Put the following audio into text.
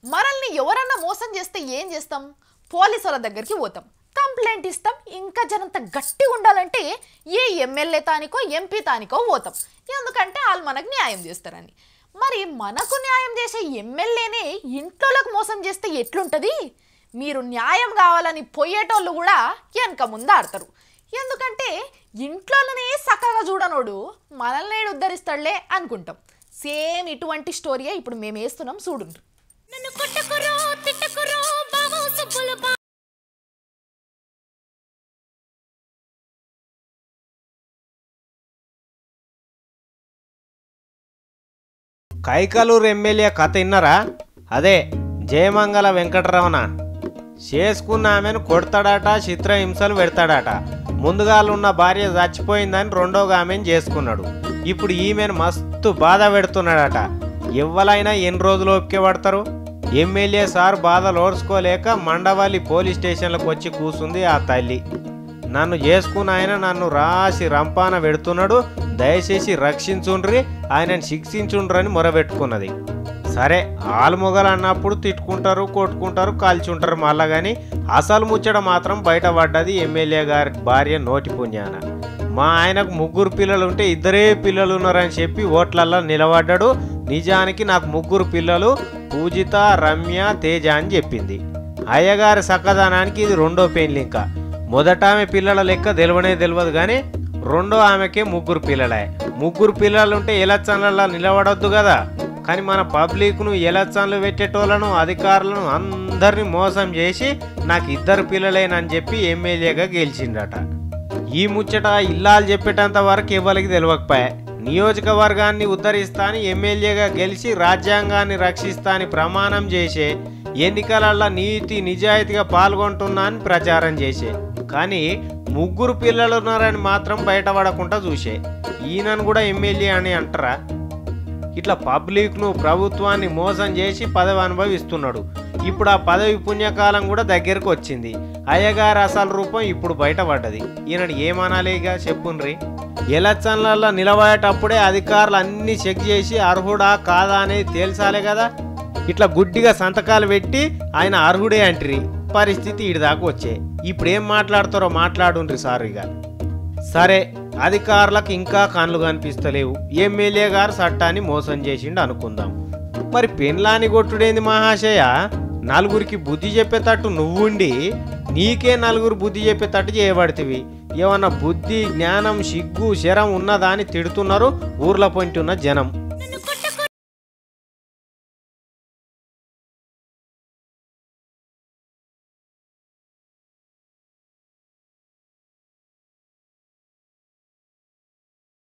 మనల్ని ఎవరన్నా మోసం చేస్తే ఏం చేస్తాం పోలీసుల దగ్గరికి పోతాం కంప్లైంట్ ఇస్తాం ఇంకా జనంత గట్టిగా ఉండాలంటే ఏ ఎమ్మెల్యే తానికో ఎంపీ తానికో పోతాం ఎందుకంటే వాళ్ళు మనకు న్యాయం చేస్తారని మరి మనకు న్యాయం చేసే ఎమ్మెల్యేనే ఇంట్లోకి మోసం చేస్తే ఎట్లుంటుంది మీరు న్యాయం కావాలని పోయేటోళ్ళు కూడా వెనక ముందు ఆడతారు ఎందుకంటే ఇంట్లోనే చక్కగా చూడనోడు మనల్ని ఉద్ధరిస్తాడులే అనుకుంటాం సేమ్ ఇటువంటి స్టోరీయే ఇప్పుడు మేము వేస్తున్నాం చూడండి నన్ను కొట్టకురో తిట్టకురో బావో సుబ్బుల బా కైకలూరు ఎమ్మెల్యే కథ విన్నారా అదే జయమంగళ వెంకటరమణ చేసుకున్న ఆమెను కొడతాడట చిత్రహింసలు పెడతాడట ముందుగాలున్న భార్య చచ్చిపోయిందని రెండోగా ఆమెను చేసుకున్నాడు ఇప్పుడు ఈమెను మస్తు బాధ పెడుతున్నాడట ఎవ్వలైనా ఎన్ని రోజులు ఓపిక పడతారు ఎమ్మెల్యే సార్ బాధలు ఓడ్చుకోలేక మండవల్లి పోలీస్ స్టేషన్లకు వచ్చి కూసుంది ఆ తల్లి నన్ను చేసుకున్న ఆయన నన్ను రాసి రంపాన పెడుతున్నాడు దయచేసి రక్షించుండ్రి ఆయనను శిక్షించుండ్రని మొరబెట్టుకున్నది సరే ఆలుమొగలు అన్నప్పుడు తిట్టుకుంటారు కొట్టుకుంటారు కాల్చుంటారు మళ్ళా కానీ అసలు ముచ్చట మాత్రం బయటపడ్డది ఎమ్మెల్యే గారి భార్య నోటి పుణ్యాన మా ఆయనకు ముగ్గురు పిల్లలు ఉంటే ఇద్దరే పిల్లలు ఉన్నారని చెప్పి ఓట్లల్లో నిలబడ్డాడు నిజానికి నాకు ముగ్గురు పిల్లలు పూజిత రమ్య తేజ అని చెప్పింది అయ్యగారి సక్కదనానికి ఇది రెండో పెయిన్లు ఇంకా మొదట ఆమె పిల్లల లెక్క తెలివనే తెలియదు కానీ రెండో ఆమెకే ముగ్గురు పిల్లలే ముగ్గురు పిల్లలు ఉంటే ఎలక్షన్లలో నిలబడొద్దు కదా కానీ మన పబ్లిక్ను ఎలక్షన్లు పెట్టేటోళ్ళను అధికారులను అందరినీ మోసం చేసి నాకు ఇద్దరు పిల్లలేనని చెప్పి ఎమ్మెల్యేగా గెలిచిండట ఈ ముచ్చట ఇల్లాలు చెప్పేటంత వరకు ఎవరికి తెలియకపోయా నియోజకవర్గాన్ని ఉద్ధరిస్తాని ఎమ్మెల్యేగా గెలిచి రాజ్యాంగాన్ని రక్షిస్తాని ప్రమాణం చేసే ఎన్నికలలో నీతి నిజాయితీగా పాల్గొంటున్నా అని ప్రచారం చేసే కానీ ముగ్గురు పిల్లలు ఉన్నారని మాత్రం బయటపడకుండా చూసే ఈయనను కూడా ఎమ్మెల్యే అని అంటారా ఇట్లా పబ్లిక్ను ప్రభుత్వాన్ని మోసం చేసి పదవి అనుభవిస్తున్నాడు ఇప్పుడు ఆ పదవి పుణ్యకాలం కూడా దగ్గరకు వచ్చింది అయ్యగారు అసలు రూపం ఇప్పుడు బయటపడ్డది ఈయనని ఏమనాలిగా చెప్పుండ్రి ఎలక్షన్లలో నిలబడేటప్పుడే అధికారులు అన్ని చెక్ చేసి అర్హుడా కాదా అనేది తేల్చాలే కదా ఇట్లా గుడ్డిగా సంతకాలు పెట్టి ఆయన అర్హుడే అంటిరి పరిస్థితి ఇటు దాకా వచ్చే ఇప్పుడు ఏం మాట్లాడతారో మాట్లాడుండ్రి సార్ ఇక సరే అధికారులకు ఇంకా కళ్ళు కనిపిస్తలేవు ఎమ్మెల్యే గారు చట్టాన్ని మోసం చేసిండు అనుకుందాం మరి పెన్లాని కొట్టుడేంది మహాశయ నలుగురికి బుద్ధి చెప్పేటట్టు నువ్వుండి నీకే నలుగురు బుద్ధి చెప్పేటట్టు చేయబడితివి ఏమన్నా బుద్ధి జ్ఞానం సిగ్గు శరం ఉన్నదా అని తిడుతున్నారు ఊర్లో పొంటున్న జనం